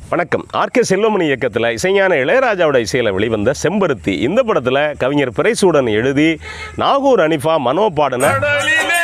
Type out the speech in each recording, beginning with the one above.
வணக்கம் ஆர்கே செல்வமணி இயக்கத்தில் இசைஞான இளையராஜாவோட இசையில் வெளிவந்த செம்பருத்தி இந்த படத்தில் கவிஞர் பிறைசூடன் எழுதி நாகூர் அனிஃபா மனோ பாடின கடலிலே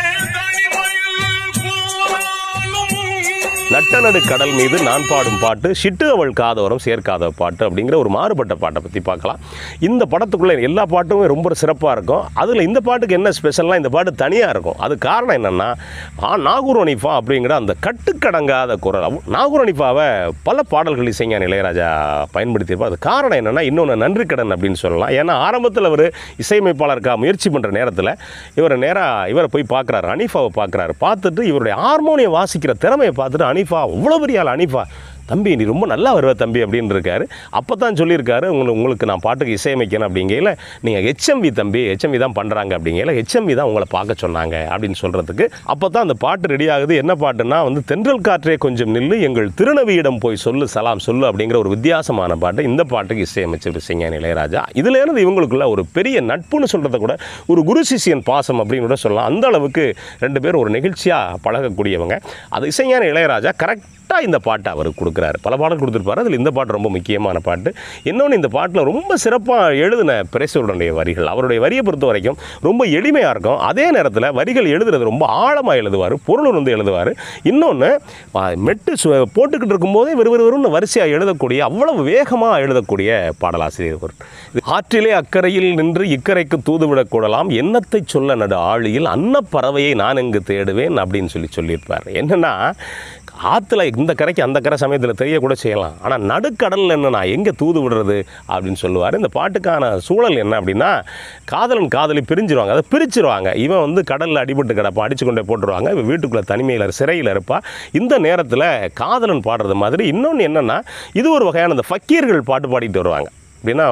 தனிமயில் போலும் நட்டநடு கடல் மீது நான் பாடும் பாட்டு சிட்டு அவள் காதோரம் சேர்க்காத பாட்டு அப்படிங்கிற ஒரு மாறுபட்ட பாட்டை பற்றி பார்க்கலாம் இந்த படத்துக்குள்ளே எல்லா பாட்டுமே ரொம்ப சிறப்பாக இருக்கும் அதில் இந்த பாட்டுக்கு என்ன ஸ்பெஷல்னால் இந்த பாட்டு தனியாக இருக்கும் அது காரணம் என்னென்னா நாகூர் அனிஃபா அப்படிங்கிற அந்த கட்டுக்கடங்காத குரல் அவ- நாகூர் அனிஃபாவை பல பாடல்கள் இசைஞான இளையராஜா பயன்படுத்தியிருப்பார் அது காரணம் என்னென்னா இன்னொன்று நன்றி கடன் அப்படின்னு சொல்லலாம் ஏன்னா ஆரம்பத்தில் அவர் இசையமைப்பாளருக்காக முயற்சி பண்ணுற நேரத்தில் இவர் நேராக இவரை போய் பார்க்குறாரு அனிஃபாவை பார்க்குறாரு பார்த்துட்டு இவருடைய ஹார்மோனியம் வாசிக்கிற திறமையை பார்த்துட்டு அனிஃபா அவ்வளோ பெரிய ஆள் அனிஃபா தம்பி நீ ரொம்ப நல்லா வருவ தம்பி அப்படின்னு இருக்காரு அப்போ தான் சொல்லியிருக்காரு உங்களுக்கு உங்களுக்கு நான் பாட்டுக்கு இசையமைக்கணும் அப்படிங்கையில் நீங்கள் ஹெச்எம்வி தம்பி ஹெச்எம்வி தான் பண்ணுறாங்க அப்படிங்கையில் ஹெச்எம்வி தான் உங்களை பார்க்க சொன்னாங்க அப்படின்னு சொல்கிறதுக்கு அப்போ தான் அந்த பாட்டு ரெடி ஆகுது என்ன பாட்டுன்னா வந்து தென்றல் காற்றே கொஞ்சம் நில்லு எங்கள் திருநவியிடம் போய் சொல்லு சலாம் சொல்லு அப்படிங்கிற ஒரு வித்தியாசமான பாட்டு இந்த பாட்டுக்கு இசையமைச்சர் இசைஞானி இளையராஜா இதுலேருந்து இவங்களுக்குள்ள ஒரு பெரிய நட்புன்னு சொல்கிறத கூட ஒரு குரு சிஷியன் பாசம் அப்படின்னு கூட சொல்லலாம் அந்த அளவுக்கு ரெண்டு பேரும் ஒரு நிகழ்ச்சியாக பழகக்கூடியவங்க அது இசைஞான இளையராஜா கரெக்டாக இந்த பாட்டை அவர் கொடுக்குறாரு பல பாடல் கொடுத்துருப்பாரு அதில் இந்த பாட்டு ரொம்ப முக்கியமான பாட்டு இன்னொன்று இந்த பாட்டில் ரொம்ப சிறப்பாக எழுதின பிரேசருடைய வரிகள் அவருடைய வரியை பொறுத்த வரைக்கும் ரொம்ப எளிமையாக இருக்கும் அதே நேரத்தில் வரிகள் எழுதுறது ரொம்ப ஆழமாக எழுதுவார் பொருள் வந்து எழுதுவார் இன்னொன்று மெட்டு சு- போட்டுக்கிட்டு இருக்கும்போதே விறுவிறுன்னு வரிசையாக எழுதக்கூடிய அவ்வளவு வேகமாக எழுதக்கூடிய பாடலாசிரியர் அவர் ஆற்றிலே அக்கறையில் நின்று இக்கரைக்கு தூதுவிடக் கூடலாம் எண்ணத்தை சொல்ல நடு ஆழியில் அன்னப்பறவையை நான் எங்கு தேடுவேன் அப்படின்னு சொல்லி சொல்லியிருப்பார் என்னென்னா ஆற்றுல இந்த கரைக்கு அந்த கரை சமயத்தில் தெரியக்கூட செய்யலாம் ஆனால் நடுக்கடலில் என்ன நான் எங்கே தூது விடுறது அப்படின்னு சொல்லுவார் இந்த பாட்டுக்கான சூழல் என்ன அப்படின்னா காதலன் காதலி பிரிஞ்சிருவாங்க அதை பிரிச்சிருவாங்க இவன் வந்து கடலில் அடிபட்டு கிடப்பான் அடிச்சு கொண்டே போட்டுருவாங்க இவன் வீட்டுக்குள்ளே தனிமையில் சிறையில் இருப்பா இந்த நேரத்தில் காதலன் பாடுறது மாதிரி இன்னொன்று என்னென்னா இது ஒரு வகையான இந்த ஃபக்கீர்கள் பாட்டு பாடிட்டு வருவாங்க அப்படின்னா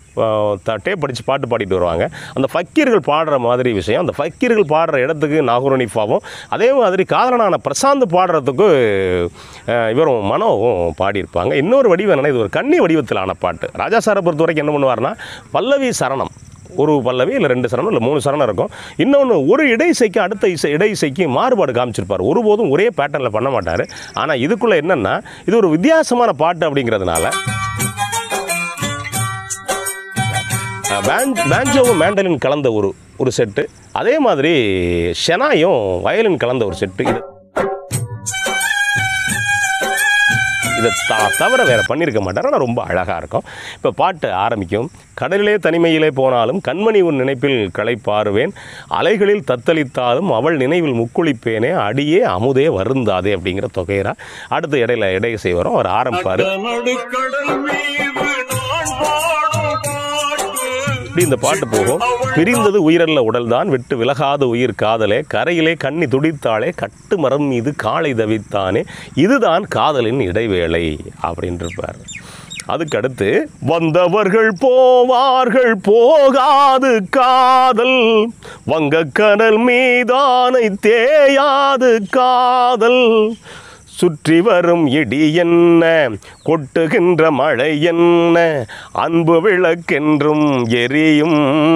டேப் படித்து பாட்டு பாடிட்டு வருவாங்க அந்த ஃபக்கீர்கள் பாடுற மாதிரி விஷயம் அந்த ஃபக்கீர்கள் பாடுற இடத்துக்கு நாகூரனிஃபாவும் அதே மாதிரி காதலனான பிரசாந்த் பாடுறதுக்கு அஹ், இவரும் மனோவும் பாடியிருப்பாங்க இன்னொரு வடிவம் என்னன்னா இது ஒரு கன்னி வடிவத்திலான பாட்டு ராஜா சாரை பொறுத்த வரைக்கும் என்ன பண்ணுவார்னா பல்லவி சரணம் ஒரு பல்லவி இல்லை ரெண்டு சரணம் இல்லை மூணு சரணம் இருக்கும் இன்னொன்று ஒரு இடை இசைக்கு அடுத்த இசை இடை இசைக்கு மாறுபாடு காமிச்சிருப்பார் ஒருபோதும் ஒரே பேட்டர்னில் பண்ண மாட்டார் ஆனால் இதுக்குள்ளே என்னென்னா இது ஒரு வித்தியாசமான பாட்டு அப்படிங்கிறதுனால பேன் பேஞ்சோவும் மேண்டலின் கலந்த ஒரு ஒரு செட்டு அதே மாதிரி ஷெனாயும் வயலின் கலந்த ஒரு செட்டு இது இதை த தவிர வேறு பண்ணியிருக்க மாட்டார் ஆனால் ரொம்ப அழகாக இருக்கும் இப்போ பாட்டு ஆரம்பிக்கும் கடலிலே தனிமையிலே போனாலும் கண்மணி உன் நினைப்பில் களைப்பாருவேன் அலைகளில் தத்தளித்தாலும் அவள் நினைவில் முக்குளிப்பேனே அடியே அமுதே வருந்தாதே அப்படிங்கிற தொகையரா அடுத்து இடையில இடையிசை வரும் அவர் ஆரம்பிப்பார் நடுக்கடல் மீது நான் பாடும் பாட்டு இப்படி இந்த பாட்டு போகும் பிரிந்தது உயிரல்ல உடல்தான் விட்டு விலகாத உயிர் காதலே கரையிலே கண்ணி துடித்தாளே கட்டு மரம் மீது காலை தவித்தானே இதுதான் காதலின் இடைவேளை அப்படின்னு இருப்பார் அதுக்கு அடுத்து வந்தவர்கள் போவார்கள் போகாது காதல் வங்கக்கடல் மீதானை தேயாது காதல் சுற்றி வரும் இடி என்ன கொட்டுகின்ற மழை என்ன அன்பு விளக்கென்றும் எரியும்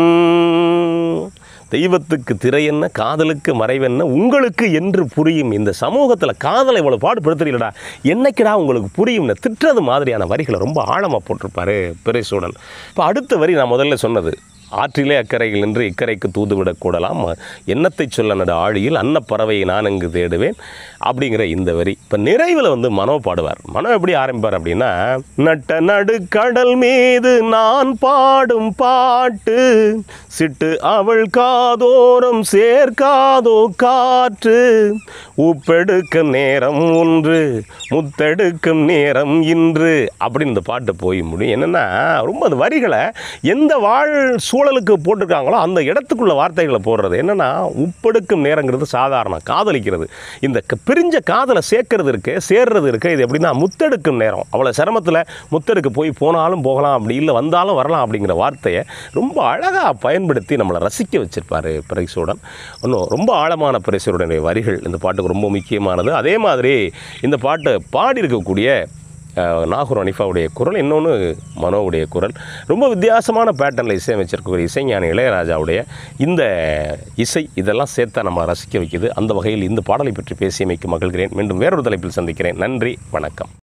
தெய்வத்துக்கு திரை என்ன காதலுக்கு மறைவென்ன உங்களுக்கு என்று புரியும் இந்த சமூகத்தில் காதலை இவ்வளோ பாடுபடுத்துறீங்களடா என்னைக்குடா உங்களுக்கு புரியும்னு திட்டுறது மாதிரியான வரிகளை ரொம்ப ஆழமாக போட்டிருப்பாரு பிறைசூடன் இப்போ அடுத்த வரி நான் முதல்ல சொன்னது ஆற்றிலே அக்கறையில் நின்று இக்கரைக்கு தூதுவிடக் கூடலாம் எண்ணத்தை சொல்ல நடு ஆழியில் அன்னப்பறவையை நான் அங்கு தேடுவேன் அப்படிங்கிற இந்த வரி இப்போ நிறைவில் வந்து மனோ பாடுவார் மனோ எப்படி ஆரம்பிப்பார் அப்படின்னா நட்ட நடு கடல் மீது நான் பாடும் பாட்டு சிட்டு அவள் காதோரம் சேர்க்காதோ காற்று உப்பெடுக்கும் நேரம் ஒன்று முத்தெடுக்கும் நேரம் இன்று அப்படின்னு இந்த பாட்டு போய் முடியும் என்னென்னா ரொம்ப அந்த வரிகளை எந்த வாழ் சூழலுக்கு போட்டிருக்காங்களோ அந்த இடத்துக்குள்ள வார்த்தைகளை போடுறது என்னென்னா உப்பெடுக்கும் நேரங்கிறது சாதாரணம் காதலிக்கிறது இந்த க- பிரிஞ்ச காதலை சேர்க்கறது இருக்கு சேர்றது இருக்கு இது எப்படின்னா முத்தெடுக்கும் நேரம் அவ்வளோ சிரமத்தில் முத்தெடுக்க போய் போனாலும் போகலாம் அப்படி இல்லை வந்தாலும் வரலாம் அப்படிங்கிற வார்த்தையை ரொம்ப அழகாக பயன்படுத்தி நம்மளை ரசிக்க வச்சிருப்பாரு பிரைசூடன் இன்னும் ரொம்ப ஆழமான பிரைசூடனுடைய வரிகள் இந்த பாட்டுக்கு ரொம்ப முக்கியமானது அதே மாதிரி இந்த பாட்டை பாடியிருக்கக்கூடிய அஹ், நாகூர் அனிஃபாவுடைய குரல் இன்னொன்று மனோவுடைய குரல் ரொம்ப வித்தியாசமான பேட்டர்னில் இசையமைச்சிருக்கக்கூடிய இசைஞானி இளையராஜாவுடைய இந்த இசை இதெல்லாம் சேர்த்தா நம்ம ரசிக்க வைக்குது அந்த வகையில் இந்த பாடலை பற்றி பேசியமைக்கு மகிழ்கிறேன் மீண்டும் வேறொரு தலைப்பில் சந்திக்கிறேன் நன்றி வணக்கம்